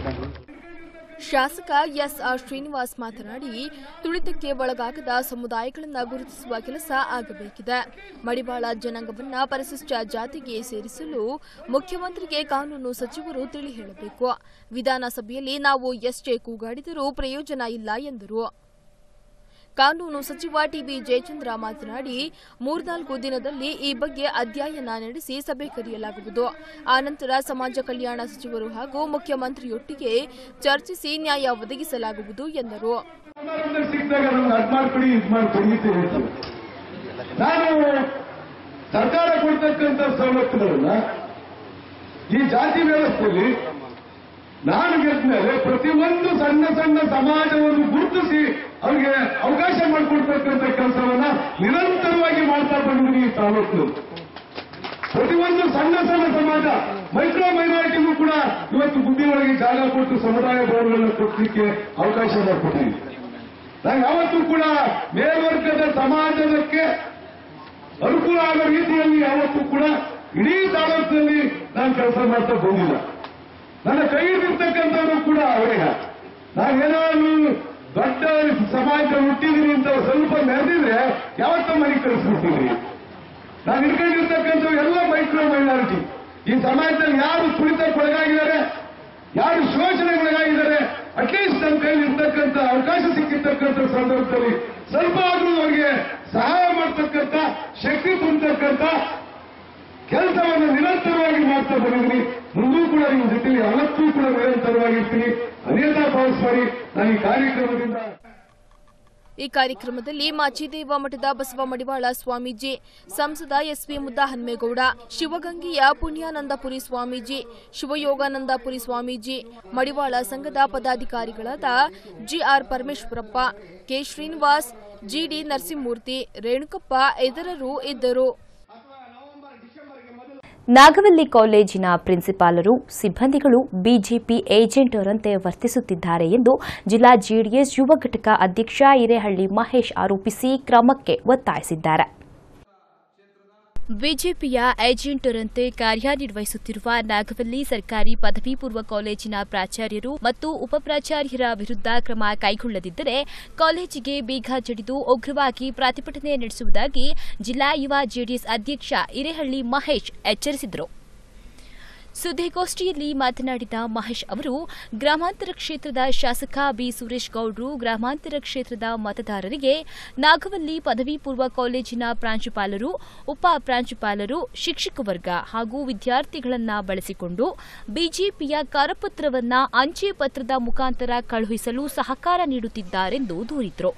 ಶಾಸಕ ಎಸ್ ಆರ್ ಶ್ರೀನಿವಾಸ್ ಮಾತನಾಡಿ ತುಳಿತಕ್ಕೆ ಒಳಗಾಗದ ಸಮುದಾಯಗಳನ್ನು ಗುರುತಿಸುವ ಕೆಲಸ ಆಗಬೇಕಿದೆ ಮಡಿವಾಳ ಜನಾಂಗವನ್ನ ಪರಿಶಿಷ್ಟ ಜಾತಿಗೆ ಸೇರಿಸಲು ಮುಖ್ಯಮಂತ್ರಿಗೆ ಕಾನೂನು ಸಚಿವರು ತಿಳಿ ಹೇಳಬೇಕು ವಿಧಾನಸಭೆಯಲ್ಲಿ ನಾವು ಎಷ್ಟೇ ಕೂಗಾಡಿದರೂ ಪ್ರಯೋಜನ ಇಲ್ಲ ಎಂದರು ಕಾನೂನು ಸಚಿವ ಟಿಬಿ ಜಯಚಂದ್ರ ಮಾತನಾಡಿ ಮೂರ್ನಾಲ್ಕು ದಿನದಲ್ಲಿ ಈ ಬಗ್ಗೆ ಅಧ್ಯಯನ ನಡೆಸಿ ಸಭೆ ಕರೆಯಲಾಗುವುದು ಆನಂತರ ಸಮಾಜ ಕಲ್ಯಾಣ ಸಚಿವರು ಹಾಗೂ ಮುಖ್ಯಮಂತ್ರಿಯೊಟ್ಟಿಗೆ ಚರ್ಚಿಸಿ ನ್ಯಾಯ ಒದಗಿಸಲಾಗುವುದು ಎಂದರು ಸಿಕ್ಕಿದಾಗ ನಮ್ಗೆ ಅದ್ ಮಾಡ್ಕೊಡಿ ಇದ್ ಮಾಡ್ಕೊಡಿ ಅಂತ ಹೇಳ್ತೀವಿ ನಾನು ಸರ್ಕಾರ ಕೊಡ್ತಕ್ಕಂಥ ಸವಲತ್ತುಗಳನ್ನ ಈ ಜಾತಿ ವ್ಯವಸ್ಥೆಯಲ್ಲಿ ನಾನು ಗೆದ್ದ ಮೇಲೆ ಪ್ರತಿಯೊಂದು ಸಣ್ಣ ಸಣ್ಣ ಸಮಾಜವನ್ನು ಗುರುತಿಸಿ ಅವ್ರಿಗೆ ಅವಕಾಶ ಮಾಡಿಕೊಡ್ತಕ್ಕಂಥ ಕೆಲಸವನ್ನ ನಿರಂತರವಾಗಿ ಮಾಡ್ತಾ ಬಂದಿದ್ದೀನಿ ಈ ತಾಲೂಕು ಪ್ರತಿಯೊಂದು ಸಣ್ಣ ಸಣ್ಣ ಸಮಾಜ ಮೈಕ್ರೋ ಮೈನಾರಿಟಿಗೂ ಕೂಡ ಇವತ್ತು ಬುದ್ಧಿಯೊಳಗೆ ಜಾಗ ಕೊಟ್ಟು ಸಮುದಾಯ ಭವನಗಳನ್ನು ಕೊಡಲಿಕ್ಕೆ ಅವಕಾಶ ಮಾಡಿಕೊಟ್ಟಿದ್ದೀನಿ ನಾನು ಯಾವತ್ತೂ ಕೂಡ ಮೇಲ್ವರ್ಗದ ಸಮಾಜಕ್ಕೆ ಅನುಕೂಲ ಆಗೋ ರೀತಿಯಲ್ಲಿ ಯಾವತ್ತೂ ಕೂಡ ಇಡೀ ತಾಲೂಕಿನಲ್ಲಿ ನಾನು ಕೆಲಸ ಮಾಡ್ತಾ ಬಂದಿಲ್ಲ ನನ್ನ ಕೈ ಹಿಡಿದಿರ್ತಕ್ಕಂಥವ್ರು ಕೂಡ ಅವರೇ ನಾವೇನಾದ್ರು ದೊಡ್ಡ ಸಮಾಜ ಹುಟ್ಟಿದೀನಿ ಅಂತ ಸ್ವಲ್ಪ ಮೆರೆದಿದ್ರೆ ಯಾವತ್ತೋ ಮನೆಗೆ ಕಳಿಸ್ಬಿಟ್ಟಿದ್ರಿ ನಾವು ಹಿಡ್ಕೊಂಡಿರ್ತಕ್ಕಂಥ ಎಲ್ಲ ಮೈಕ್ರೋ ಮೈನಾರಿಟಿ ಈ ಸಮಾಜದಲ್ಲಿ ಯಾರು ತುಳಿತಕ್ಕೆ ಒಳಗಾಗಿದ್ದಾರೆ ಯಾರು ಶೋಷಣೆಗೊಳಗಾಗಿದ್ದಾರೆ ಅಟ್ಲೀಸ್ಟ್ ನಮ್ಮ ಕೈಲಿ ಇರ್ತಕ್ಕಂಥ ಅವಕಾಶ ಸಿಕ್ಕಿರ್ತಕ್ಕಂಥ ಸಂದರ್ಭದಲ್ಲಿ ಸ್ವಲ್ಪ ಆದ್ರೂ ಅವರಿಗೆ ಸಹಾಯ ಮಾಡ್ತಕ್ಕಂಥ ಶಕ್ತಿ ತುಂಬತಕ್ಕಂಥ ಕೆಲಸವನ್ನು ನಿರಂತರವಾಗಿ ಮಾಡ್ತಾ ಬಂದಿದ್ದೀನಿ ಮುಂದೂ ಕೂಡ ನಿಮ್ಮ ಜೊತೆಲಿ ಯಾವತ್ತೂ ಕೂಡ ನಿರಂತರವಾಗಿರ್ತೀನಿ ಅನೇಕ ಭಾವಿಸ್ಬೇಡಿ ನಾನು ಈ ಕಾರ್ಯಕ್ರಮದಿಂದ ಈ ಕಾರ್ಯಕ್ರಮದಲ್ಲಿ ಮಾಚಿದೇವ ಮಠದ ಬಸವ ಮಡಿವಾಳ ಸ್ವಾಮೀಜಿ ಸಂಸದ ಎಸ್ವಿ ಮುದ್ದಹನ್ಮೇಗೌಡ ಶಿವಗಂಗೆಯ ಪುಣ್ಯಾನಂದಪುರಿ ಸ್ವಾಮೀಜಿ ಶಿವಯೋಗಾನಂದಪುರಿ ಸ್ವಾಮೀಜಿ ಮಡಿವಾಳ ಸಂಘದ ಪದಾಧಿಕಾರಿಗಳಾದ G R Parameshwarappa K Srinivas G D Narasimhamurthy Renukappa ಇತರರು ಇದ್ದರು ನಾಗವಲ್ಲಿ ಕಾಲೇಜಿನ ಪ್ರಿನ್ಸಿಪಾಲರು ಸಿಬ್ಬಂದಿಗಳು ಬಿಜೆಪಿ ಏಜೆಂಟರಂತೆ ವರ್ತಿಸುತ್ತಿದ್ದಾರೆ ಎಂದು ಜಿಲ್ಲಾ ಜೆಡಿಎಸ್ ಯುವ ಘಟಕ ಅಧ್ಯಕ್ಷ ಹಿರೇಹಳ್ಳಿ ಮಹೇಶ್ ಆರೋಪಿಸಿ ಕ್ರಮಕ್ಕೆ ಒತ್ತಾಯಿಸಿದ್ದಾರೆ ಬಿಜೆಪಿಯ ಏಜೆಂಟರಂತೆ ಕಾರ್ಯನಿರ್ವಹಿಸುತ್ತಿರುವ ನಾಗವಲ್ಲಿ ಸರ್ಕಾರಿ ಪದವಿ ಪೂರ್ವ ಕಾಲೇಜಿನ ಪ್ರಾಚಾರ್ಯರು ಮತ್ತು ಉಪಪ್ರಾಚಾರ್ಯರ ವಿರುದ್ಧ ಕ್ರಮ ಕೈಗೊಳ್ಳದಿದ್ದರೆ ಕಾಲೇಜಿಗೆ ಬೀಗ ಜಡಿದು ಉಗ್ರವಾಗಿ ಪ್ರತಿಭಟನೆ ನಡೆಸುವುದಾಗಿ ಜಿಲ್ಲಾ ಯುವ ಜೆಡಿಎಸ್ ಅಧ್ಯಕ್ಷ ಹಿರೇಹಳ್ಳಿ ಮಹೇಶ್ ಎಚ್ಚರಿಸಿದರು ಸುದ್ದಿಗೋಷ್ಠಿಯಲ್ಲಿ ಮಾತನಾಡಿದ ಮಹೇಶ್ ಅವರು ಗ್ರಾಮಾಂತರ ಕ್ಷೇತ್ರದ ಶಾಸಕ ಬಿ ಸುರೇಶ್ ಗೌಡ್ರು ಗ್ರಾಮಾಂತರ ಕ್ಷೇತ್ರದ ಮತದಾರರಿಗೆ ನಾಗವಲ್ಲಿ ಪದವಿ ಪೂರ್ವ ಕಾಲೇಜಿನ ಪ್ರಾಂಶುಪಾಲರು ಉಪ ಪ್ರಾಂಶುಪಾಲರು ಶಿಕ್ಷಕ ವರ್ಗ ಹಾಗೂ ವಿದ್ಯಾರ್ಥಿಗಳನ್ನ ಬಳಸಿಕೊಂಡು ಬಿಜೆಪಿಯ ಕರಪತ್ರವನ್ನ ಅಂಚೆ ಪತ್ರದ ಮುಖಾಂತರ ಕಳುಹಿಸಲು ಸಹಕಾರ ನೀಡುತ್ತಿದ್ದಾರೆಂದು ದೂರಿದರು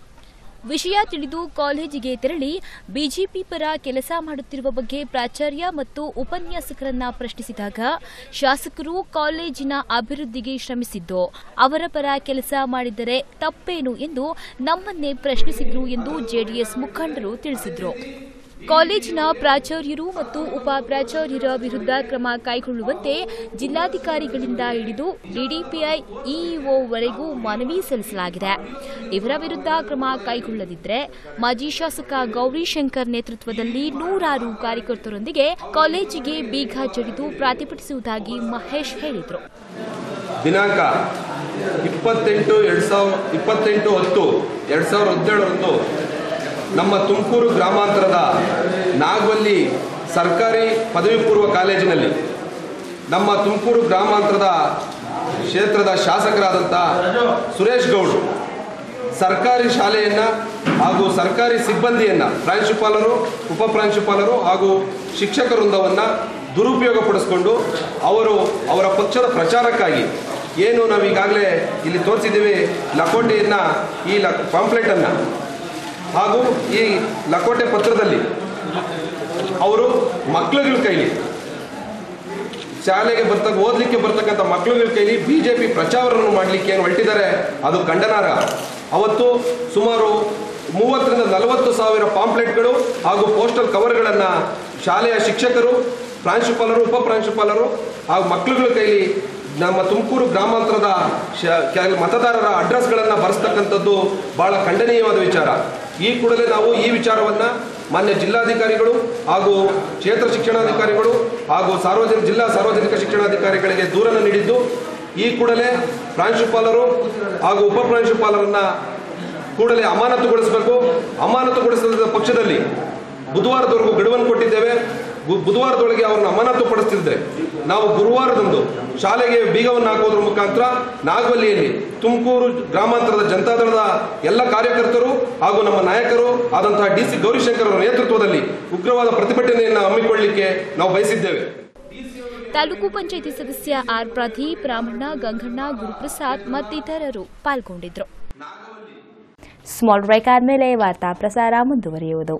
ವಿಷಯ ತಿಳಿದು ಕಾಲೇಜಿಗೆ ತೆರಳಿ ಬಿಜೆಪಿ ಪರ ಕೆಲಸ ಮಾಡುತ್ತಿರುವ ಬಗ್ಗೆ ಪ್ರಾಚಾರ್ಯ ಮತ್ತು ಉಪನ್ಯಾಸಕರನ್ನ ಪ್ರಶ್ನಿಸಿದಾಗ ಶಾಸಕರು ಕಾಲೇಜಿನ ಅಭಿವೃದ್ಧಿಗೆ ಶ್ರಮಿಸಿದ್ದು ಅವರ ಪರ ಕೆಲಸ ಮಾಡಿದರೆ ತಪ್ಪೇನು ಎಂದು ನಮ್ಮನ್ನೇ ಪ್ರಶ್ನಿಸಿದ್ರು ಎಂದು ಜೆಡಿಎಸ್ ಮುಖಂಡರು ತಿಳಿಸಿದರು ಕಾಲೇಜಿನ ಪ್ರಾಚಾರ್ಯರು ಮತ್ತು ಉಪ ಪ್ರಾಚಾರ್ಯರ ವಿರುದ್ಧ ಕ್ರಮ ಕೈಗೊಳ್ಳುವಂತೆ ಜಿಲ್ಲಾಧಿಕಾರಿಗಳಿಂದ ಹಿಡಿದು ಡಿಡಿಪಿಐ ಇಇಒವರೆಗೂ ಮನವಿ ಸಲ್ಲಿಸಲಾಗಿದೆ ಇವರ ವಿರುದ್ಧ ಕ್ರಮ ಕೈಗೊಳ್ಳದಿದ್ದರೆ ಮಾಜಿ ಶಾಸಕ ಗೌರಿಶಂಕರ್ ನೇತೃತ್ವದಲ್ಲಿ ನೂರಾರು ಕಾರ್ಯಕರ್ತರೊಂದಿಗೆ ಕಾಲೇಜಿಗೆ ಬೀಗ ಜಡಿದು ಪ್ರತಿಭಟಿಸುವುದಾಗಿ ಮಹೇಶ್ ಹೇಳಿದರು ದಿನಾಂಕ ಇಪ್ಪತ್ತೆಂಟು ಎರಡು ಸಾವಿರ ಇಪ್ಪತ್ತೆಂಟು ಹತ್ತು ಎರಡು ಸಾವಿರದ ಹದಿನೇಳರಂದು ನಮ್ಮ ತುಮಕೂರು ಗ್ರಾಮಾಂತರದ ನಾಗವಲ್ಲಿ ಸರ್ಕಾರಿ ಪದವಿ ಪೂರ್ವ ಕಾಲೇಜಿನಲ್ಲಿ ನಮ್ಮ ತುಮಕೂರು ಗ್ರಾಮಾಂತರದ ಕ್ಷೇತ್ರದ ಶಾಸಕರಾದಂಥ ಸುರೇಶ್ ಗೌಡ್ರು ಸರ್ಕಾರಿ ಶಾಲೆಯನ್ನು ಹಾಗೂ ಸರ್ಕಾರಿ ಸಿಬ್ಬಂದಿಯನ್ನು ಪ್ರಾಂಶುಪಾಲರು ಉಪ ಪ್ರಾಂಶುಪಾಲರು ಹಾಗೂ ಶಿಕ್ಷಕ ವೃಂದವನ್ನು ದುರುಪಯೋಗಪಡಿಸ್ಕೊಂಡು ಅವರು ಅವರ ಪಕ್ಷದ ಪ್ರಚಾರಕ್ಕಾಗಿ ಏನು ನಾವು ಈಗಾಗಲೇ ಇಲ್ಲಿ ತೋರಿಸಿದ್ದೀವಿ ಲಕೋಟೆಯನ್ನು ಈ ಲ ಪಾಂಪ್ಲೆಟನ್ನು ಹಾಗೂ ಈ ಲಕೋಟೆ ಪತ್ರದಲ್ಲಿ ಅವರು ಮಕ್ಕಳುಗಳ ಕೈಲಿ ಶಾಲೆಗೆ ಬರ್ತಕ್ಕ ಓದಲಿಕ್ಕೆ ಬರ್ತಕ್ಕಂಥ ಮಕ್ಕಳುಗಳ ಕೈಲಿ ಬಿ ಜೆ ಪಿ ಪ್ರಚಾರವನ್ನು ಮಾಡಲಿಕ್ಕೆ ಏನು ಹೊರಟಿದ್ದಾರೆ ಅದು ಖಂಡನಾರ್ಹ ಅವತ್ತು ಸುಮಾರು ಮೂವತ್ತರಿಂದ ನಲವತ್ತು ಸಾವಿರ ಪಾಂಪ್ಲೆಟ್ಗಳು ಹಾಗೂ ಪೋಸ್ಟಲ್ ಕವರ್ಗಳನ್ನು ಶಾಲೆಯ ಶಿಕ್ಷಕರು ಪ್ರಾಂಶುಪಾಲರು ಉಪ ಪ್ರಾಂಶುಪಾಲರು ಹಾಗೂ ಮಕ್ಕಳುಗಳ ಕೈಲಿ ನಮ್ಮ ತುಮಕೂರು ಗ್ರಾಮಾಂತರದ ಶ ಕೆಲ ಮತದಾರರ ಅಡ್ರೆಸ್ಗಳನ್ನು ಬರೆಸ್ತಕ್ಕಂಥದ್ದು ಬಹಳ ಖಂಡನೀಯವಾದ ವಿಚಾರ ಈ ಕೂಡಲೇ ನಾವು ಈ ವಿಚಾರವನ್ನು ಮಾನ್ಯ ಜಿಲ್ಲಾಧಿಕಾರಿಗಳು ಹಾಗೂ ಕ್ಷೇತ್ರ ಶಿಕ್ಷಣಾಧಿಕಾರಿಗಳು ಹಾಗೂ ಸಾರ್ವಜನಿಕ ಜಿಲ್ಲಾ ಸಾರ್ವಜನಿಕ ಶಿಕ್ಷಣಾಧಿಕಾರಿಗಳಿಗೆ ದೂರನ್ನು ನೀಡಿದ್ದು ಈ ಕೂಡಲೇ ಪ್ರಾಂಶುಪಾಲರು ಹಾಗೂ ಉಪ ಪ್ರಾಂಶುಪಾಲರನ್ನ ಕೂಡಲೇ ಅಮಾನತುಗೊಳಿಸಬೇಕು ಅಮಾನತುಗೊಳಿಸಿದ ಪಕ್ಷದಲ್ಲಿ ಬುಧವಾರದವರೆಗೂ ಗಡುವನ್ನು ಕೊಟ್ಟಿದ್ದೇವೆ ಬು- ಬುಧವಾರದೊಳಗೆ ಅವ್ರನ್ನ ಅಮಾನತು ಪಡಿಸ್ತಿದ್ರೆ ನಾವು ಗುರುವಾರದಂದು ಶಾಲೆಗೆ ಬೀಗವನ್ನು ಹಾಕೋದ್ರ ಮುಖಾಂತರ ನಾಗವಲ್ಲಿಯಲ್ಲಿ ತುಮಕೂರು ಗ್ರಾಮಾಂತರದ ಜನತಾದಳದ ಎಲ್ಲ ಕಾರ್ಯಕರ್ತರು ಹಾಗೂ ನಮ್ಮ ನಾಯಕರು ಆದಂತಹ ಡಿ ಸಿ ಗೌರಿಶಂಕರ್ ಅವರ ನೇತೃತ್ವದಲ್ಲಿ ಉಗ್ರವಾದ ಪ್ರತಿಭಟನೆಯನ್ನು ಹಮ್ಮಿಕೊಳ್ಳಲಿಕ್ಕೆ ನಾವು ಬಯಸಿದ್ದೇವೆ ತಾಲೂಕು ಪಂಚಾಯಿತಿ ಸದಸ್ಯ ಆರ್ ಪ್ರದೀಪ್ ರಾಮಣ್ಣ ಗಂಗಣ್ಣ ಗುರುಪ್ರಸಾದ್ ಮತ್ತಿತರರು ಪಾಲ್ಗೊಂಡಿದ್ದರು ಸ್ಮಾಲ್ ಬ್ರೇಕ್ ಆದಮೇಲೆ ವಾರ್ತಾ ಪ್ರಸಾರ ಮುಂದುವರಿಯುವುದು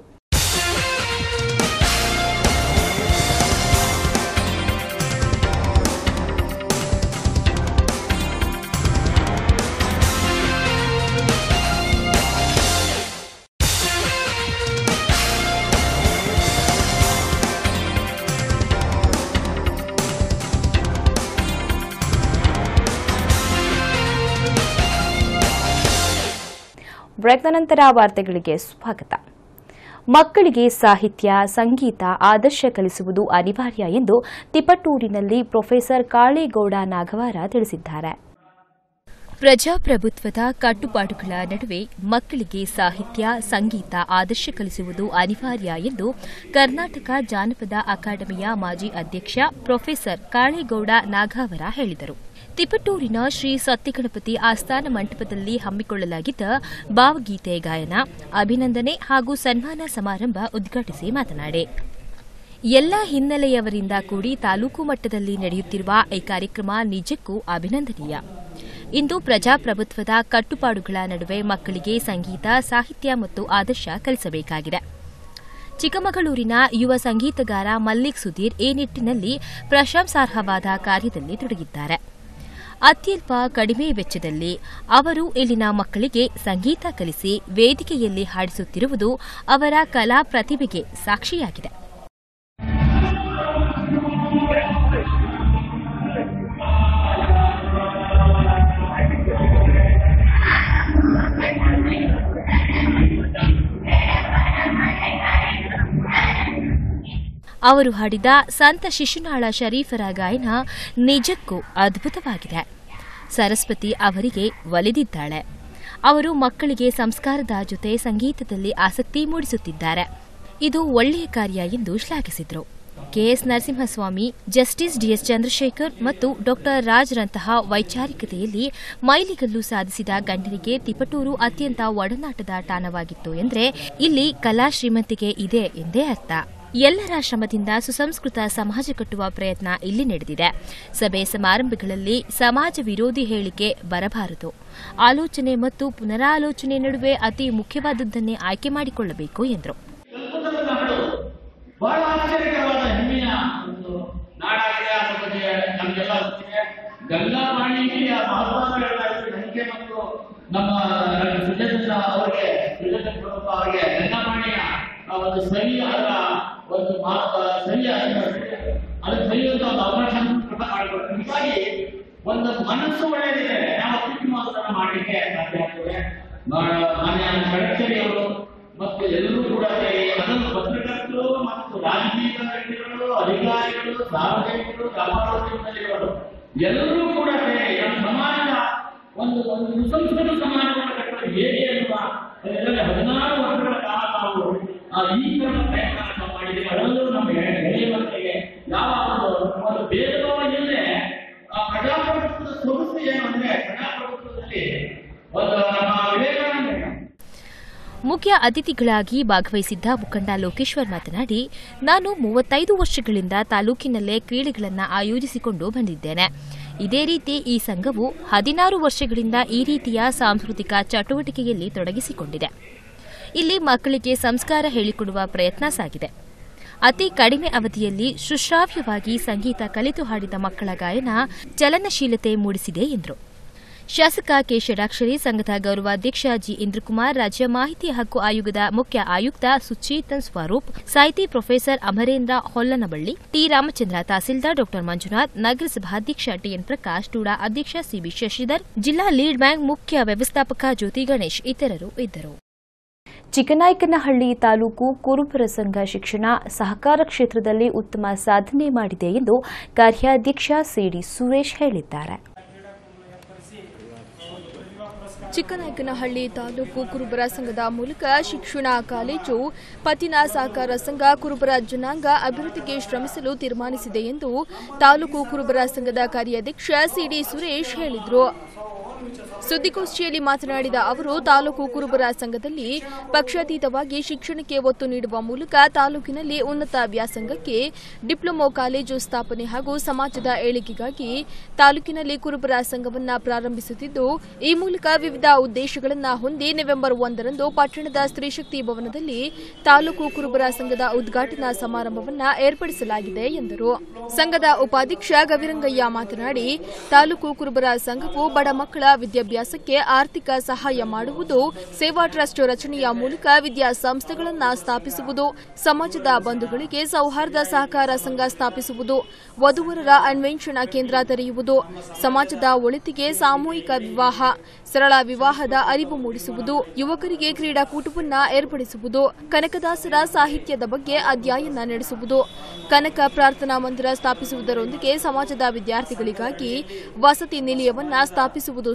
ಬ್ರೇಕ್ನ ನಂತರ ವಾರ್ತೆಗಳಿಗೆ ಸ್ವಾಗತ ಮಕ್ಕಳಿಗೆ ಸಾಹಿತ್ಯ ಸಂಗೀತ ಆದರ್ಶ ಕಲಿಸುವುದು ಅನಿವಾರ್ಯ ಎಂದು ತಿಪಟೂರಿನಲ್ಲಿ ಪ್ರೊಫೆಸರ್ ಕಾಳೇಗೌಡ ನಾಗವಾರ ತಿಳಿಸಿದ್ದಾರೆ ಪ್ರಜಾಪ್ರಭುತ್ವದ ಕಟ್ಟುಪಾಡುಗಳ ನಡುವೆ ಮಕ್ಕಳಿಗೆ ಸಾಹಿತ್ಯ ಸಂಗೀತ ಆದರ್ಶ ಕಲಿಸುವುದು ಅನಿವಾರ್ಯ ಎಂದು ಕರ್ನಾಟಕ ಜಾನಪದ ಅಕಾಡೆಮಿಯ ಮಾಜಿ ಅಧ್ಯಕ್ಷ ಪ್ರೊಫೆಸರ್ ಕಾಳೇಗೌಡ ನಾಗಾವರ ಹೇಳಿದರು ತಿಪಟೂರಿನ ಶ್ರೀ ಸತ್ಯಗಣಪತಿ ಆಸ್ಥಾನ ಮಂಟಪದಲ್ಲಿ ಹಮ್ಮಿಕೊಳ್ಳಲಾಗಿದ್ದ ಭಾವಗೀತೆ ಗಾಯನ ಅಭಿನಂದನೆ ಹಾಗೂ ಸನ್ಮಾನ ಸಮಾರಂಭ ಉದ್ಘಾಟಿಸಿ ಮಾತನಾಡಿ ಎಲ್ಲ ಹಿನ್ನೆಲೆಯವರಿಂದ ಕೂಡಿ ತಾಲೂಕು ಮಟ್ಟದಲ್ಲಿ ನಡೆಯುತ್ತಿರುವ ಈ ಕಾರ್ಯಕ್ರಮ ನಿಜಕ್ಕೂ ಅಭಿನಂದನೀಯ ಇಂದು ಪ್ರಜಾಪ್ರಭುತ್ವದ ಕಟ್ಟುಪಾಡುಗಳ ನಡುವೆ ಮಕ್ಕಳಿಗೆ ಸಂಗೀತ ಸಾಹಿತ್ಯ ಮತ್ತು ಆದರ್ಶ ಕಲಿಸಬೇಕಾಗಿದೆ ಚಿಕ್ಕಮಗಳೂರಿನ ಯುವ ಸಂಗೀತಗಾರ ಮಲ್ಲಿಕ್ ಸುಧೀರ್ ಈ ನಿಟ್ಟಿನಲ್ಲಿ ಪ್ರಶಂಸಾರ್ಹವಾದ ಕಾರ್ಯದಲ್ಲಿ ತೊಡಗಿದ್ದಾರೆ ಅತ್ಯಲ್ಪ ಕಡಿಮೆ ವೆಚ್ಚದಲ್ಲಿ ಅವರು ಇಲ್ಲಿನ ಮಕ್ಕಳಿಗೆ ಸಂಗೀತ ಕಲಿಸಿ ವೇದಿಕೆಯಲ್ಲಿ ಹಾಡಿಸುತ್ತಿರುವುದು ಅವರ ಕಲಾ ಪ್ರತಿಭೆಗೆ ಸಾಕ್ಷಿಯಾಗಿದೆ ಅವರು ಹಾಡಿದ ಸಂತ ಶಿಶುನಾಳ ಶರೀಫರ ಗಾಯನ ನಿಜಕ್ಕೂ ಅದ್ಭುತವಾಗಿದೆ ಸರಸ್ವತಿ ಅವರಿಗೆ ಒಲಿದಿದ್ದಾಳೆ ಅವರು ಮಕ್ಕಳಿಗೆ ಸಂಸ್ಕಾರದ ಜೊತೆ ಸಂಗೀತದಲ್ಲಿ ಆಸಕ್ತಿ ಮೂಡಿಸುತ್ತಿದ್ದಾರೆ ಇದು ಒಳ್ಳೆಯ ಕಾರ್ಯ ಎಂದು ಶ್ಲಾಘಿಸಿದರು K S Narasimhaswamy justice D S Chandrashekar ಮತ್ತು ಡಾಕ್ಟರ್ ರಾಜ್ರಂತಹ ವೈಚಾರಿಕತೆಯಲ್ಲಿ ಮೈಲಿಗಲ್ಲು ಸಾಧಿಸಿದ ಗಂಡನಿಗೆ ತಿಪಟೂರು ಅತ್ಯಂತ ಒಡನಾಟದ ತಾಣವಾಗಿತ್ತು ಎಂದರೆ ಇಲ್ಲಿ ಕಲಾ ಶ್ರೀಮಂತಿಕೆ ಇದೆ ಎಂದೇ ಅರ್ಥ ಎಲ್ಲರ ಶ್ರಮದಿಂದ ಸುಸಂಸ್ಕೃತ ಸಮಾಜ ಕಟ್ಟುವ ಪ್ರಯತ್ನ ಇಲ್ಲಿ ನಡೆದಿದೆ ಸಭೆ ಸಮಾರಂಭಗಳಲ್ಲಿ ಸಮಾಜ ವಿರೋಧಿ ಹೇಳಿಕೆ ಬರಬಾರದು ಆಲೋಚನೆ ಮತ್ತು ಪುನರಾಲೋಚನೆ ನಡುವೆ ಅತಿ ಮುಖ್ಯವಾದದ್ದನ್ನೇ ಆಯ್ಕೆ ಮಾಡಿಕೊಳ್ಳಬೇಕು ಎಂದರು ಬಹಳ ಆಶ್ಚರ್ಯಕರವಾದ ಹೆಮ್ಮೆಯ ಒಂದು ನಾಡಾಗಿದೆ ಅದರ ಬಗ್ಗೆ ನಮಗೆಲ್ಲ ಗೊತ್ತಿದೆ ಗಂಗಾವಾಣಿಗೆ ಆ ಮಹತ್ವಾದ ನಂಬಿಕೆ ಮತ್ತು ನಮ್ಮ ಸುಜಾತ ಅವರಿಗೆ ಸುಜಾತ ಪ್ರಭುತ್ವ ಅವರಿಗೆ ಗಂಗಾವಾಣಿಯ ಆ ಒಂದು ಸರಿಯಾದ ಒಂದು ಮಹತ್ವ ಸರಿಯಾದ ಅದು ಸರಿಯಾದ ಒಂದು ಅವಕಾಶ ಮಾಡಿಕೊಡ್ತಾರೆ ಹೀಗಾಗಿ ಒಂದು ಮನಸ್ಸು ಒಳ್ಳೆಯದಿದೆ ನಾವು ಅತ್ಯುತ್ತಮವಾದನ್ನ ಮಾಡಲಿಕ್ಕೆ ಸಾಧ್ಯ ಆಗ್ತದೆ ಮಾನ್ಯ ಕಡಚೇರಿ ಅವರು ಮತ್ತು ಎಲ್ಲರೂ ಕೂಡ ಸೇರಿ ಅದನ್ನು ಪತ್ರಕರ್ತರು ಮತ್ತು ರಾಜಕೀಯ ವ್ಯಕ್ತಿಗಳು ಅಧಿಕಾರಿಗಳು ಸಾರ್ವಜನಿಕರು ವ್ಯಾಪಾರೋದ್ಯಮಿಗಳು ಎಲ್ಲರೂ ಕೂಡ ಸೇರಿ ನಮ್ಮ ಸಮಾಜದ ಒಂದು ಒಂದು ಸುಸಂಸ್ಕೃತ ಸಮಾಜವನ್ನು ಕಟ್ಟಲು ಹೇಗೆ ಎನ್ನುವ ಇದರಲ್ಲಿ ಹದಿನಾರು ವರ್ಷಗಳ ಕಾಲ ನಾವು ಆ, ಈ ತರದ ಪ್ರಯತ್ನ ನಾವು ಮಾಡಿದ್ದೇವೆ ಅದರಲ್ಲೂ ನಮಗೆ ಗೆಳೆಯ ಮಕ್ಕಳಿಗೆ ಯಾವ ಒಂದು ಒಂದು ಭೇದ ಭಾವ ಇಲ್ಲದೆ ಆ ಪ್ರಜಾಪ್ರಭುತ್ವದ ಸೊಗಸು ಏನು ಅಂದ್ರೆ ಪ್ರಜಾಪ್ರಭುತ್ವದಲ್ಲಿ ಒಂದು ನಮ್ಮ ವಿವೇಕಾನಂದ ಮುಖ್ಯ ಅತಿಥಿಗಳಾಗಿ ಭಾಗವಹಿಸಿದ್ದ ಮುಖಂಡ ಲೋಕೇಶ್ವರ್ ಮಾತನಾಡಿ ನಾನು ಮೂವತ್ತೈದು ವರ್ಷಗಳಿಂದ ತಾಲೂಕಿನಲ್ಲೇ ಕ್ರೀಡೆಗಳನ್ನು ಆಯೋಜಿಸಿಕೊಂಡು ಬಂದಿದ್ದೇನೆ ಇದೇ ರೀತಿ ಈ ಸಂಘವು ಹದಿನಾರು ವರ್ಷಗಳಿಂದ ಈ ರೀತಿಯ ಸಾಂಸ್ಕೃತಿಕ ಚಟುವಟಿಕೆಯಲ್ಲಿ ತೊಡಗಿಸಿಕೊಂಡಿದೆ ಇಲ್ಲಿ ಮಕ್ಕಳಿಗೆ ಸಂಸ್ಕಾರ ಹೇಳಿಕೊಡುವ ಪ್ರಯತ್ನ ಸಾಗಿದೆ ಅತಿ ಕಡಿಮೆ ಅವಧಿಯಲ್ಲಿ ಸುಶ್ರಾವ್ಯವಾಗಿ ಸಂಗೀತ ಕಲಿತು ಹಾಡಿದ ಮಕ್ಕಳ ಗಾಯನ ಚಲನಶೀಲತೆ ಮೂಡಿಸಿದೆ ಎಂದರು ಶಾಸಕ ಕೆ ಷಡಾಕ್ಷರಿ ಸಂಘದ ಗೌರವಾಧ್ಯಕ್ಷ ಜಿ ಇಂದ್ರಕುಮಾರ್ ರಾಜ್ಯ ಮಾಹಿತಿ ಹಕ್ಕು ಆಯೋಗದ ಮುಖ್ಯ ಆಯುಕ್ತ ಸುಚೇತನ್ ಸ್ವರೂಪ್ ಸಾಹಿತಿ ಪ್ರೊಫೆಸರ್ ಅಮರೇಂದ್ರ ಹೊಲ್ಲನಬಳ್ಳಿ ಟಿ ರಾಮಚಂದ್ರ ತಹಸೀಲ್ದಾರ್ ಡಾ ಮಂಜುನಾಥ್ ನಗರಸಭಾಧ್ಯಕ್ಷ ಟಿಎನ್ ಪ್ರಕಾಶ್ ಟೂಡಾ ಅಧ್ಯಕ್ಷ ಸಿಬಿ ಶಶಿಧರ್ ಜಿಲ್ಲಾ ಲೀಡ್ ಬ್ಯಾಂಕ್ ಮುಖ್ಯ ವ್ಯವಸ್ಥಾಪಕ ಜ್ಯೋತಿ ಗಣೇಶ್ ಇತರರು ಇದ್ದರು ಚಿಕ್ಕನಾಯಕನಹಳ್ಳಿ ತಾಲೂಕು ಕುರುಬರ ಸಂಘ ಶಿಕ್ಷಣ ಸಹಕಾರ ಕ್ಷೇತ್ರದಲ್ಲಿ ಉತ್ತಮ ಸಾಧನೆ ಮಾಡಿದೆ ಎಂದು ಕಾರ್ಯಾಧ್ಯಕ್ಷ ಸಿಡಿ ಸುರೇಶ್ ಹೇಳಿದ್ದಾರೆ ಚಿಕ್ಕನಾಯಕನಹಳ್ಳಿ ತಾಲೂಕು ಕುರುಬರ ಸಂಘದ ಮೂಲಕ ಶಿಕ್ಷಣ ಕಾಲೇಜು ಪತಿನ ಸಹಕಾರ ಸಂಘ ಕುರುಬರ ಜನಾಂಗ ಅಭಿವೃದ್ಧಿಗೆ ಶ್ರಮಿಸಲು ತೀರ್ಮಾನಿಸಿದೆ ಎಂದು ತಾಲೂಕು ಕುರುಬರ ಸಂಘದ ಕಾರ್ಯಾಧ್ಯಕ್ಷ ಸಿಡಿ ಸುರೇಶ್ ಹೇಳಿದರು ಸುದ್ದಿಗೋಷ್ಠಿಯಲ್ಲಿ ಮಾತನಾಡಿದ ಅವರು ತಾಲೂಕು ಕುರುಬರ ಸಂಘದಲ್ಲಿ ಪಕ್ಷಾತೀತವಾಗಿ ಶಿಕ್ಷಣಕ್ಕೆ ಒತ್ತು ನೀಡುವ ಮೂಲಕ ತಾಲೂಕಿನಲ್ಲಿ ಉನ್ನತ ವ್ಯಾಸಂಗಕ್ಕೆ ಡಿಪ್ಲೊಮೊ ಕಾಲೇಜು ಸ್ಥಾಪನೆ ಹಾಗೂ ಸಮಾಜದ ಏಳಿಗೆಗಾಗಿ ತಾಲೂಕಿನಲ್ಲಿ ಕುರುಬರ ಸಂಘವನ್ನ ಪ್ರಾರಂಭಿಸುತ್ತಿದ್ದು ಈ ಮೂಲಕ ವಿವಿಧ ಉದ್ದೇಶಗಳನ್ನು ಹೊಂದಿ ನವೆಂಬರ್ ಒಂದರಂದು ಪಟ್ಟಣದ ಸ್ತ್ರೀಶಕ್ತಿ ಭವನದಲ್ಲಿ ತಾಲೂಕು ಕುರುಬರ ಸಂಘದ ಉದ್ಘಾಟನಾ ಸಮಾರಂಭವನ್ನ ಏರ್ಪಡಿಸಲಾಗಿದೆ ಎಂದರು ಸಂಘದ ಉಪಾಧ್ಯಕ್ಷ ಗವಿರಂಗಯ್ಯ ಮಾತನಾಡಿ ತಾಲೂಕು ಕುರುಬರ ಸಂಘವು ಬಡ ಮಕ್ಕಳ ವಿದ್ಯಾಭ್ಯಾಸಕ್ಕೆ ಆರ್ಥಿಕ ಸಹಾಯ ಮಾಡುವುದು ಸೇವಾ ಟ್ರಸ್ಟ್ ರಚನೆಯ ಮೂಲಕ ವಿದ್ಯಾಸಂಸ್ಥೆಗಳನ್ನ ಸ್ಥಾಪಿಸುವುದು ಸಮಾಜದ ಬಂಧುಗಳಿಗೆ ಸೌಹಾರ್ದ ಸಹಕಾರ ಸಂಘ ಸ್ಥಾಪಿಸುವುದು ವಧುವರರ ಅನ್ವೇಷಣಾ ಕೇಂದ್ರ ತೆರೆಯುವುದು ಸಮಾಜದ ಒಳಿತಿಗೆ ಸಾಮೂಹಿಕ ವಿವಾಹ ಸರಳ ವಿವಾಹದ ಅರಿವು ಮೂಡಿಸುವುದು ಯುವಕರಿಗೆ ಕ್ರೀಡಾಕೂಟವನ್ನ ಏರ್ಪಡಿಸುವುದು ಕನಕದಾಸರ ಸಾಹಿತ್ಯದ ಬಗ್ಗೆ ಅಧ್ಯಯನ ನಡೆಸುವುದು ಕನಕ ಪ್ರಾರ್ಥನಾ ಮಂದಿರ ಸ್ಥಾಪಿಸುವುದರೊಂದಿಗೆ ಸಮಾಜದ ವಿದ್ಯಾರ್ಥಿಗಳಿಗಾಗಿ ವಸತಿ ನಿಲಯವನ್ನ ಸ್ಥಾಪಿಸುವುದು ಸೇರಿದಂತೆ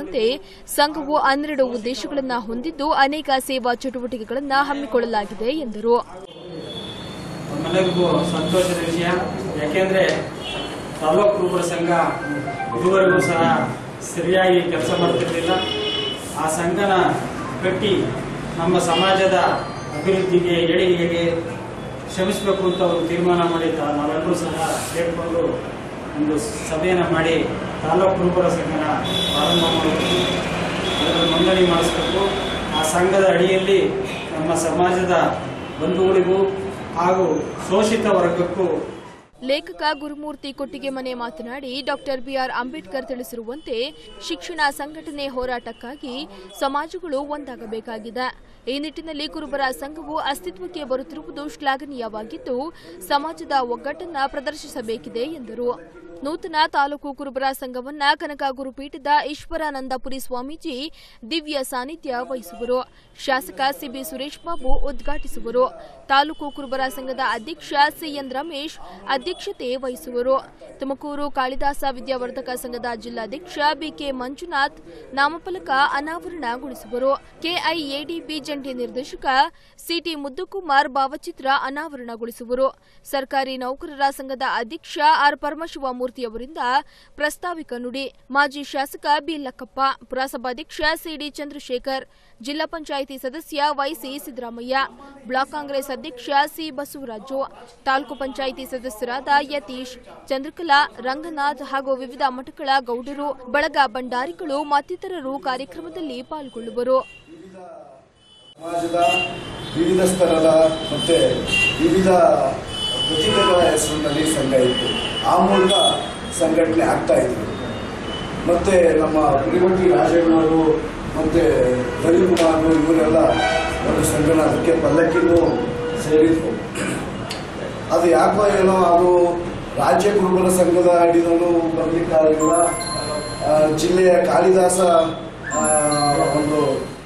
ಸೇರಿದಂತೆ ಸಂಘವು ಹನ್ನೆರಡು ಉದ್ದೇಶಗಳನ್ನು ಹೊಂದಿದ್ದು ಅನೇಕ ಸೇವಾ ಚಟುವಟಿಕೆಗಳನ್ನು ಹಮ್ಮಿಕೊಳ್ಳಲಾಗಿದೆ ಎಂದರು ನಮ್ಮೆಲ್ಲರಿಗೂ ಸಂತೋಷದ ವಿಷಯ ಯಾಕೆಂದ್ರೆ ತಾಲೂಕು ಕುರುಬರ ಸಂಘ ಇದುವರೆಗೂ ಸಹ ಸರಿಯಾಗಿ ಕೆಲಸ ಮಾಡ್ತಿರ್ಲಿಲ್ಲ ಆ ಸಂಘನ ಕಟ್ಟಿ ನಮ್ಮ ಸಮಾಜದ ಅಭಿವೃದ್ಧಿಗೆ ಏಳಿಗೆಗೆ ಶ್ರಮಿಸಬೇಕು ಅಂತ ಒಂದು ತೀರ್ಮಾನ ಮಾಡಿ ತಾ- ನಾವೆಲ್ಲರೂ ಸಹ ಸೇರಿಕೊಂಡು ಒಂದು ಸಭೆಯನ್ನು ಮಾಡಿ ತಾಲೂಕು ಕುರುಬರ ಸಂಘನ ಪ್ರಾರಂಭ ಮಾಡಬೇಕು ಅದರ ನೋಂದಣಿ ಮಾಡಿಸ್ಬೇಕು ಆ ಸಂಘದ ಅಡಿಯಲ್ಲಿ ನಮ್ಮ ಸಮಾಜದ ಬಂಧುಗಳಿಗೂ ಹಾಗೂ ಶೋಷಿತ ವರ್ಗಕ್ಕೂ ಲೇಖಕ ಗುರುಮೂರ್ತಿ ಕೊಟ್ಟಿಗೆ ಮನೆ ಮಾತನಾಡಿ ಡಾಕ್ಟರ್ ಬಿಆರ್ ಅಂಬೇಡ್ಕರ್ ತಿಳಿಸಿರುವಂತೆ ಶಿಕ್ಷಣ ಸಂಘಟನೆ ಹೋರಾಟಕ್ಕಾಗಿ ಸಮಾಜಗಳು ಒಂದಾಗಬೇಕಾಗಿದೆ ಈ ನಿಟ್ಟಿನಲ್ಲಿ ಕುರುಬರ ಸಂಘವು ಅಸ್ತಿತ್ವಕ್ಕೆ ಬರುತ್ತಿರುವುದು ಶ್ಲಾಘನೀಯವಾಗಿದ್ದು ಸಮಾಜದ ಒಗ್ಗಟ್ಟನ್ನ ಪ್ರದರ್ಶಿಸಬೇಕಿದೆ ಎಂದರು ನೂತನ ತಾಲೂಕು ಕುರುಬರ ಸಂಘವನ್ನ ಕನಕ ಗುರುಪೀಠದ ಈಶ್ವರಾನಂದಪುರಿ ಸ್ವಾಮೀಜಿ ದಿವ್ಯ ಸಾನ್ನಿಧ್ಯ ವಹಿಸುವರು ಶಾಸಕ ಸಿಬಿ ಸುರೇಶ್ ಬಾಬು ಉದ್ಘಾಟಿಸುವರು ತಾಲೂಕು ಕುರುಬರ ಸಂಘದ ಅಧ್ಯಕ್ಷ ಸಿಎನ್ ರಮೇಶ್ ಅಧ್ಯಕ್ಷತೆ ವಹಿಸುವರು ತುಮಕೂರು ಕಾಳಿದಾಸ ವಿದ್ಯಾವರ್ಧಕ ಸಂಘದ ಜಿಲ್ಲಾಧ್ಯಕ್ಷ ಬಿಕೆ ಮಂಜುನಾಥ್ ನಾಮಫಲಕ ಅನಾವರಣಗೊಳಿಸುವರು ಕೆಐಎಡಿಬಿ ಜಂಟಿ ನಿರ್ದೇಶಕ ಸಿಟಿ ಮುದ್ದುಕುಮಾರ್ ಭಾವಚಿತ್ರ ಅನಾವರಣಗೊಳಿಸುವರು ಸರ್ಕಾರಿ ನೌಕರರ ಸಂಘದ ಅಧ್ಯಕ್ಷ ಆರ್ ಪರಮಶಿವಮೂರ್ತಿ ಅವರಿಂದ ಪ್ರಸ್ತಾವಿಕ ನುಡಿ ಮಾಜಿ ಶಾಸಕ ಬಿ ಲಕ್ಕಪ್ಪ ಪುರಸಭಾಧ್ಯಕ್ಷ ಸಿಡಿ ಚಂದ್ರಶೇಖರ್ ಜಿಲ್ಲಾ ಪಂಚಾಯಿತಿ ಸದಸ್ಯ ವೈಸಿ ಸಿದ್ದರಾಮಯ್ಯ ಬ್ಲಾಕ್ ಕಾಂಗ್ರೆಸ್ ಅಧ್ಯಕ್ಷ ಸಿ ಬಸವರಾಜು ತಾಲೂಕು ಪಂಚಾಯಿತಿ ಸದಸ್ಯರಾದ ಯತೀಶ್ ಚಂದ್ರಕಲಾ ರಂಗನಾಥ್ ಹಾಗೂ ವಿವಿಧ ಮಠಗಳ ಗೌಡರು ಬಳಗ ಭಂಡಾರಿಗಳು ಮತ್ತಿತರರು ಕಾರ್ಯಕ್ರಮದಲ್ಲಿ ಪಾಲ್ಗೊಳ್ಳುವರು ಸಮಾಜದ ವಿವಿಧ ಸ್ತರದ ಮತ್ತೆ ವಿವಿಧ ಪ್ರತಿಭೆಗಳ ಹೆಸರಿನಲ್ಲಿ ಸಂಘ ಇತ್ತು ಆ ಮೂಲಕ ಸಂಘಟನೆ ಆಗ್ತಾ ಇದ್ರು ಮತ್ತೆ ನಮ್ಮ ಪುಲಿಮಟ್ಟಿ ರಾಜಣ್ಣವರು ಮತ್ತೆ ರವಿಕುಮಾರ್ ಇವರೆಲ್ಲ ಒಂದು ಸಂಘನ ಅದಕ್ಕೆ ಪಲ್ಲಕ್ಕಿನೂ ಸೇರಿದ್ರು ಅದು ಯಾಕೋ ಏನೋ ಅದು ರಾಜ್ಯ ಗುರುಗಳ ಸಂಘದ ಅಡಿನಲ್ಲೂ ಬರಲಿಕ್ಕಾಗಲಿಲ್ಲ ಆ, ಜಿಲ್ಲೆಯ ಕಾಳಿದಾಸ ಆ, ಒಂದು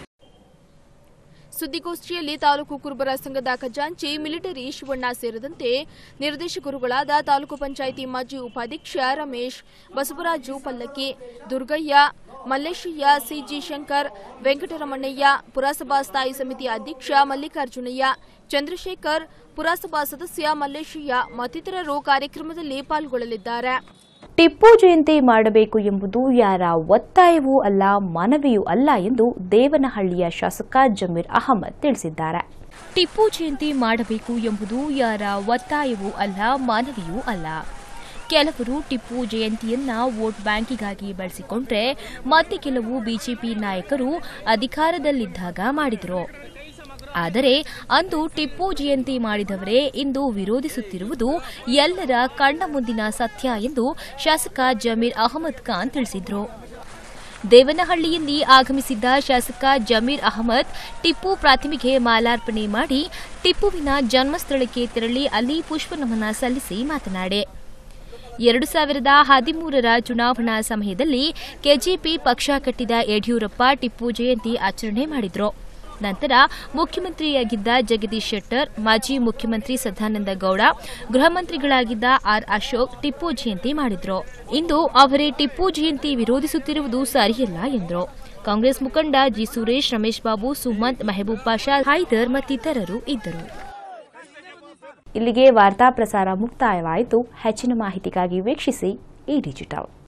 ಸುದ್ದಿಗೋಷ್ಠಿಯಲ್ಲಿ ತಾಲೂಕು ಕುರುಬರ ಸಂಘದ ಖಜಾಂಚಿ ಮಿಲಿಟರಿ ಶಿವಣ್ಣ ಸೇರಿದಂತೆ ನಿರ್ದೇಶಕರುಗಳಾದ ತಾಲೂಕು ಪಂಚಾಯಿತಿ ಮಾಜಿ ಉಪಾಧ್ಯಕ್ಷ ರಮೇಶ್ ಬಸವರಾಜು ಪಲ್ಲಕ್ಕಿ ದುರ್ಗಯ್ಯ ಮಲ್ಲೇಶಯ್ಯ ಸಿಜಿ ಶಂಕರ್ ವೆಂಕಟರಮಣಯ್ಯ ಪುರಸಭಾ ಸ್ಥಾಯಿ ಸಮಿತಿ ಅಧ್ಯಕ್ಷ ಮಲ್ಲಿಕಾರ್ಜುನಯ್ಯ ಚಂದ್ರಶೇಖರ್ ಪುರಸಭಾ ಸದಸ್ಯ ಮಲ್ಲೇಶಯ್ಯ ಮತ್ತಿತರರು ಕಾರ್ಯಕ್ರಮದಲ್ಲಿ ಪಾಲ್ಗೊಳ್ಳಲಿದ್ದಾರೆ ಟಿಪ್ಪು ಜಯಂತಿ ಮಾಡಬೇಕು ಎಂಬುದು ಯಾರ ಒತ್ತಾಯವೂ ಅಲ್ಲ ಮನವಿಯೂ ಅಲ್ಲ ಎಂದು ದೇವನಹಳ್ಳಿಯ ಶಾಸಕ ಜಮೀರ್ ಅಹಮದ್ ತಿಳಿಸಿದ್ದಾರೆ ಟಿಪ್ಪು ಜಯಂತಿ ಮಾಡಬೇಕು ಎಂಬುದು ಯಾರ ಒತ್ತಾಯವೂ ಅಲ್ಲ ಮನವಿಯೂ ಅಲ್ಲ ಕೆಲವರು ಟಿಪ್ಪು ಜಯಂತಿಯನ್ನ ವೋಟ್ ಬ್ಯಾಂಕಿಗಾಗಿ ಬಳಸಿಕೊಂಡ್ರೆ ಮತ್ತೆ ಕೆಲವು ಬಿಜೆಪಿ ನಾಯಕರು ಅಧಿಕಾರದಲ್ಲಿದ್ದಾಗ ಮಾಡಿದರು ಆದರೆ ಅಂದು ಟಿಪ್ಪು ಜಯಂತಿ ಮಾಡಿದವರೇ ಇಂದು ವಿರೋಧಿಸುತ್ತಿರುವುದು ಎಲ್ಲರ ಕಣ್ಣ ಮುಂದಿನ ಸತ್ಯ ಎಂದು ಶಾಸಕ ಜಮೀರ್ ಅಹಮದ್ ಖಾನ್ ತಿಳಿಸಿದರು ದೇವನಹಳ್ಳಿಯಲ್ಲಿ ಆಗಮಿಸಿದ್ದ ಶಾಸಕ ಜಮೀರ್ ಅಹಮದ್ ಟಿಪ್ಪು ಪ್ರಾಥಮಿಗೆ ಮಾಲಾರ್ಪಣೆ ಮಾಡಿ ಟಿಪ್ಪುವಿನ ಜನ್ಮಸ್ಥಳಕ್ಕೆ ತೆರಳಿ ಅಲ್ಲಿ ಪುಷ್ಪನಮನ ಸಲ್ಲಿಸಿ ಮಾತನಾಡಿ ಎರಡು ಸಾವಿರದ ಹದಿಮೂರರ ಚುನಾವಣಾ ಸಮಯದಲ್ಲಿ ಕೆಜೆಪಿ ಪಕ್ಷ ಕಟ್ಟಿದ ಯಡಿಯೂರಪ್ಪ ಟಿಪ್ಪು ಜಯಂತಿ ಆಚರಣೆ ಮಾಡಿದ್ರು ನಂತರ ಮುಖ್ಯಮಂತ್ರಿಯಾಗಿದ್ದ ಜಗದೀಶ್ ಶೆಟ್ಟರ್ ಮಾಜಿ ಮುಖ್ಯಮಂತ್ರಿ ಸದಾನಂದ ಗೌಡ ಗೃಹ ಮಂತ್ರಿಗಳಾಗಿದ್ದ ಆರ್ ಅಶೋಕ್ ಟಿಪ್ಪು ಜಯಂತಿ ಮಾಡಿದ್ರು ಇಂದು ಅವರೇ ಟಿಪ್ಪು ಜಯಂತಿ ವಿರೋಧಿಸುತ್ತಿರುವುದು ಸರಿಯಲ್ಲ ಎಂದರು ಕಾಂಗ್ರೆಸ್ ಮುಖಂಡ ಜಿ ಸುರೇಶ್ ರಮೇಶ್ ಬಾಬು ಸುಮಂತ್ ಮೆಹಬೂಬ್ ಪಾಷಾ ಹೈದರ್ ಮತ್ತಿತರರು ಇದ್ದರು ಇಲ್ಲಿಗೆ ವಾರ್ತಾ ಪ್ರಸಾರ ಮುಕ್ತಾಯವಾಯಿತು ಹೆಚ್ಚಿನ ಮಾಹಿತಿಗಾಗಿ ವೀಕ್ಷಿಸಿ ಈ ಡಿಜಿಟಲ್